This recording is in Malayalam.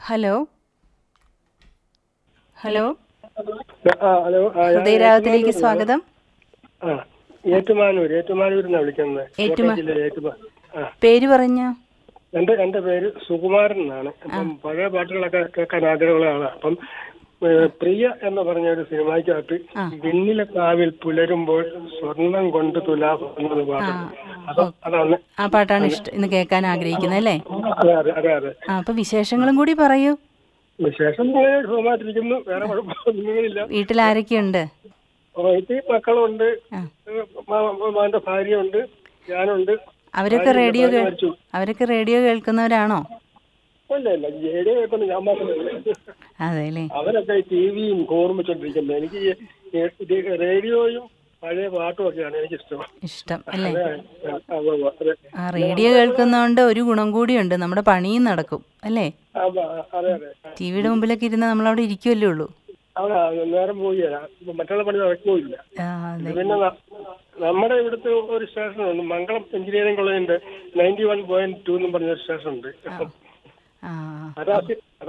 ഹലോ ഹലോ ആ ഹലോ ആ, ഞാൻ ഹൃദയരാഗത്തിലേക്ക് സ്വാഗതം ആ ഏറ്റുമാനൂർ ഏറ്റുമാനൂരിൽ നിന്നാണ് വിളിക്കുന്നത് ഏറ്റുമാ- കോട്ടയം ജില്ലയിലെ ഏറ്റുമാ ആ പേര് പറഞ്ഞോ എന്റെ എന്റെ പേര് സുകുമാരൻ എന്നാണ് അപ്പം പഴയ പാട്ടുകളൊക്കെ കേൾക്കാൻ ആഗ്രഹമുള്ള ആളാണ് അപ്പം ഏ, പ്രിയ എന്ന് പറഞ്ഞ ഒരു സിനിമയ്ക്കകത്ത് വിണ്ണിലെ കാവിൽ പുലരുമ്പോൾ സ്വർണം കൊണ്ട് തുലാഭം എന്നത് പാട്ടുണ്ട് അപ്പൊ അതാണ് ആ പാട്ടാണ് ഇഷ്ടം ഇന്ന് കേൾക്കാൻ ആഗ്രഹിക്കുന്നത് അല്ലേ അതെ അതെ അതെ അതെ ആ അപ്പൊ വിശേഷങ്ങളും കൂടി പറയൂ വിശേഷം ഇങ്ങനെ സുഖമായിട്ടിരിക്കുന്നു വേറെ കുഴപ്പമൊന്നുമില്ല വീട്ടിൽ ആരൊക്കെയുണ്ട് വീട്ടിൽ മക്കളുണ്ട് ആ. മാന്റെ ഭാര്യയുണ്ട് ഞാനുണ്ട് അവരൊക്കെ ഭാര്യ റേഡിയോ ഭാര്യ കേൾ- മരിച്ചു. അവരൊക്കെ റേഡിയോ കേൾക്കുന്നവരാണോ ഇല്ല ഇല്ല റേഡിയോ കേൾക്കുന്ന ഞാൻ മാത്രമേ അതെ അല്ലേ അവരൊക്കെ ടി വിയും ഓർമ്മിച്ചോണ്ടിരിക്കുന്നത് എനിക്ക് ഈ ഇത് റേഡിയോയും പഴയ പാട്ടും ഒക്കെയാണ് എനിക്കിഷ്ടം ഇഷ്ടം അല്ലേ അതെ, അതെ, അതെ. ആ റേഡിയോ കേൾക്കുന്നതുകൊണ്ട് ഒരു ഗുണം കൂടിയുണ്ട് നമ്മുടെ പണിയും നടക്കും അല്ലേ അതെ, അതെ അതെ ടി വിയുടെ മുമ്പിലൊക്കെ ഇരുന്ന് നമ്മളവിടെ ഇരിക്കുമല്ലേ ഉള്ളൂ അവിടെ നേരം പോയില്ല മറ്റുള്ള പണി നടക്കുകയില്ല ആ അതെ പിന്നെ ന- നമ്മുടെ ഇവിടുത്തെ ഒരു സ്റ്റേഷനുണ്ട് മംഗളം എഞ്ചിനീയറിംഗ് കോളേജിന്റെ നയൻറ്റി വൺ പോയിന്റ് ടു എന്ന് പറഞ്ഞ ഒരു സ്റ്റേഷൻ ഉണ്ട് ആ അതാ